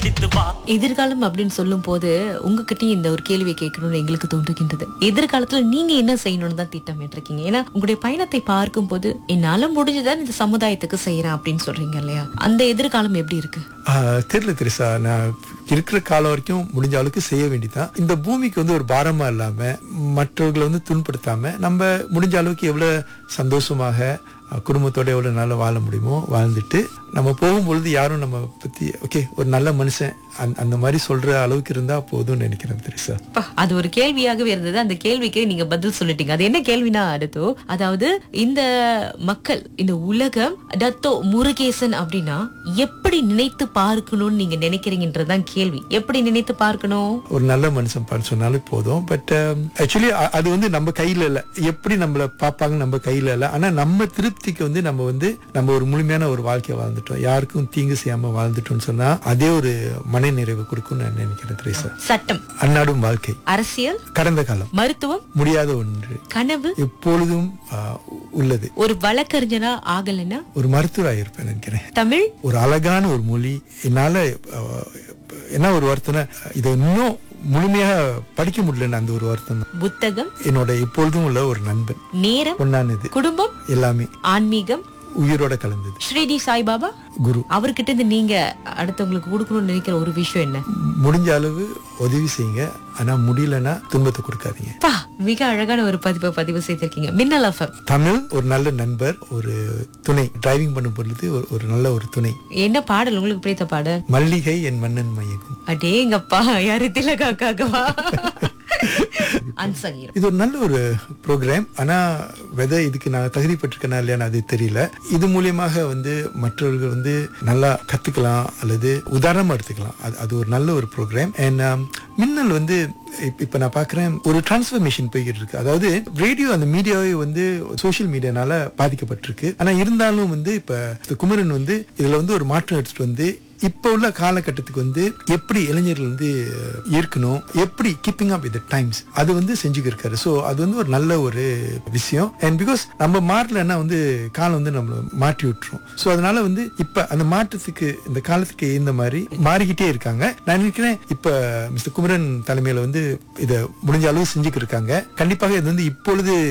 அடித்து வா எதிர்காலம் அப்படின்னு சொல்லும் போது உங்ககிட்டயும் இந்த ஒரு கேள்வியை கேட்கணும்னு எங்களுக்கு தோன்றுகின்றது எதிர்காலத்துல நீங்க என்ன செய்யணும்னு தான் திட்டமிட்டு இருக்கீங்க ஏன்னா உங்களுடைய பயணத்தை பார்க்கும் போது என்னால முடிஞ்சதான் இந்த சமுதாயத்துக்கு செய்யறேன் அப்படின்னு சொல்றீங்க இல்லையா அந்த எதிர்காலம் எப்படி இருக்கு ஆஹ் தெரியல தெரிசா நான் இருக்கிற காலம் வரைக்கும் முடிஞ்ச அளவுக்கு செய்ய வேண்டியதான் இந்த பூமிக்கு வந்து ஒரு பாரமா இல்லாம மற்றவர்களை வந்து துன்படுத்தாம நம்ம முடிஞ்ச அளவுக்கு எவ்வளவு சந்தோஷமாக அஹ், குடும்பத்தோட எவ்வளவு நல்லா வாழ முடியுமோ வாழ்ந்துட்டு நம்ம போகும்பொழுது யாரும் நம்ம பத்தி ஓகே ஒரு நல்ல மனுஷன் அந்த- அந்த மாதிரி சொல்ற அளவுக்கு இருந்தா போதும்னு நினைக்கிறேன் தெரிசா அப்பா, அது ஒரு கேள்வியாகவே இருந்தது அந்த கேள்விக்கு நீங்க பதில் சொல்லிட்டீங்க அது என்ன கேள்வினா அடுத்தோ அதாவது இந்த மக்கள் இந்த உலகம் டத்தோ முருகேசன் அப்படின்னா எப்படி நினைத்து பார்க்கணும்னு நீங்க நினைக்கிறீங்கன்றதுதான் கேள்வி எப்படி நினைத்து பார்க்கணும் ஒரு நல்ல மனுஷன் பான்னு சொன்னாலே போதும் பட் ஆக்சுவலி அது வந்து நம்ம கையில இல்ல எப்படி நம்மள பார்ப்பாங்க நம்ம கையில இல்ல ஆனா நம்ம திருப்திக்கு வந்து நம்ம வந்து நம்ம ஒரு முழுமையான ஒரு வாழ்க்கையை வாழ்ந்துட்டோம் யாருக்கும் தீங்கு செய்யாம வாழ்ந்துட்டோம்னு சொன்னா அதே ஒரு மன நிறைவு கொடுக்கும்னு நான் நினைக்கிறேன் திரேசா சட்டம் அன்னாடும் வாழ்க்கை அரசியல் கடந்த காலம் மருத்துவம் முடியாத ஒன்று கனவு எப்பொழுதும் ஆஹ், உள்ளது ஒரு வழக்கறிஞனா ஆகலைன்னா ஒரு மருத்துவராக இருப்பேன் நினைக்கிறேன் தமிழ் ஒரு அழகான ஒரு மொழி என்னால அஹ், என்ன ஒரு வருத்தம்னா இதை இன்னும் முழுமையாக படிக்க முடியலன்னு அந்த ஒரு வருத்தம் தான் புத்தகம் என்னோட எப்பொழுதும் உள்ள ஒரு நண்பன் நேரம் பொன்னானது குடும்பம் எல்லாமே ஆன்மீகம் உயிரோட கலந்தது ஸ்ரீடி சாய்பாபா குரு அவர்கிட்ட இருந்து நீங்க அடுத்தவங்களுக்கு கொடுக்கணும்னு நினைக்கிற ஒரு விஷயம் என்ன முடிஞ்ச அளவு உதவி செய்யுங்க ஆனா முடியலன்னா துன்பத்தை கொடுக்காதீங்க பா மிக அழகான ஒரு பதிப்பை பதிவு செய்திருக்கீங்க மின்னல் எஃப்எம் தமிழ் ஒரு நல்ல நண்பர் ஒரு துணை டிரைவிங் பண்ணும் பொழுது ஒரு- ஒரு நல்ல ஒரு துணை என்ன பாடல் உங்களுக்கு பிடித்த பாடல் மல்லிகை என் மன்னன் மயக்கும் அடேங்கப்பா யாரு திலகாக்காகவா அன்சங்கீரம் இது ஒரு நல்ல ஒரு ப்ரோக்ராம் ஆனா வெதை இதுக்கு நான் தகுதி பெற்றிருக்கேனா இல்லையான்னு அது தெரியல இது மூலியமாக வந்து மற்றவர்கள் வந்து நல்லா கத்துக்கலாம் அல்லது உதாரணமா எடுத்துக்கலாம் அது அது ஒரு நல்ல ஒரு ப்ரோக்ராம் அண்ட் மின்னல் வந்து இப்ப இப்ப நான் பாக்குறேன் ஒரு டிரான்ஸ்ஃபர்மேஷன் போய்கிட்டு இருக்கு அதாவது ரேடியோ அந்த மீடியாவே வந்து சோஷியல் மீடியானால பாதிக்கப்பட்டிருக்கு ஆனா இருந்தாலும் வந்து இப்ப இந்த குமரன் வந்து இதுல வந்து ஒரு மாற்றம் எடுத்துட்டு வந்து இப்ப உள்ள காலகட்டத்துக்கு வந்து எப்படி இளைஞர்கள் வந்து இருக்கணும் எப்படி கீப்பிங் அப் வித் டைம்ஸ் அது வந்து செஞ்சுக்க இருக்காரு ஸோ அது வந்து ஒரு நல்ல ஒரு விஷயம் அண்ட் பிகாஸ் நம்ம மாறலன்னா வந்து காலம் வந்து நம்மள மாற்றி விட்டுரும் ஸோ அதனால வந்து இப்ப அந்த மாற்றத்துக்கு இந்த காலத்துக்கு இந்த மாதிரி மாறிக்கிட்டே இருக்காங்க நான் நினைக்கிறேன் இப்ப மிஸ்டர் குமரன் தலைமையில வந்து இதை முடிஞ்ச அளவு செஞ்சுக்கிட்டு இருக்காங்க கண்டிப்பாக இது வந்து இப்பொழுது